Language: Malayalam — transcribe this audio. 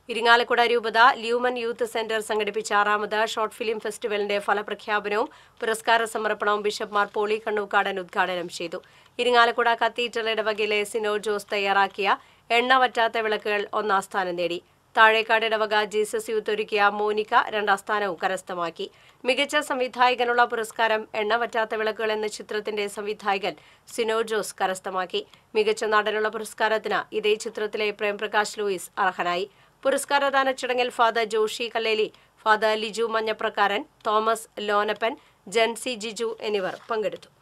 ഇരിങ്ങാലക്കുട രൂപത ല്യൂമൻ യൂത്ത് സെന്റർ സംഘടിപ്പിച്ച ആറാമത് ഷോർട്ട് ഫിലിം ഫെസ്റ്റിവലിന്റെ ഫലപ്രഖ്യാപനവും പുരസ്കാര സമർപ്പണവും ബിഷപ്പ് മാർ പോളി കണ്ണൂക്കാടൻ ഉദ്ഘാടനം ചെയ്തു ഇരിങ്ങാലക്കുട കത്തീഡ്രൽ ഇടവകയിലെ സിനോ ജോസ് തയ്യാറാക്കിയ എണ്ണ വറ്റാത്ത വിളക്കുകൾ ഒന്നാം സ്ഥാനം നേടി താഴേക്കാട് ഇടവക ജീസസ് യൂത്ത് ഒരുക്കിയ മോനിക്ക രണ്ടാം സ്ഥാനവും കരസ്ഥമാക്കി മികച്ച സംവിധായകനുള്ള പുരസ്കാരം എണ്ണ വറ്റാത്ത വിളക്കുകൾ എന്ന ചിത്രത്തിന്റെ സംവിധായകൻ സിനോ ജോസ് കരസ്ഥമാക്കി മികച്ച നടനുള്ള പുരസ്കാരത്തിന് ഇതേ ചിത്രത്തിലെ പ്രേംപ്രകാശ് ലൂയിസ് അർഹനായി പുരസ്കാരദാന ചടങ്ങിൽ father Joshi Kalleli father Liju Manjaprakkaran Thomas Lonappan Jancy Jiju എന്നിവർ പങ്കെടുത്തു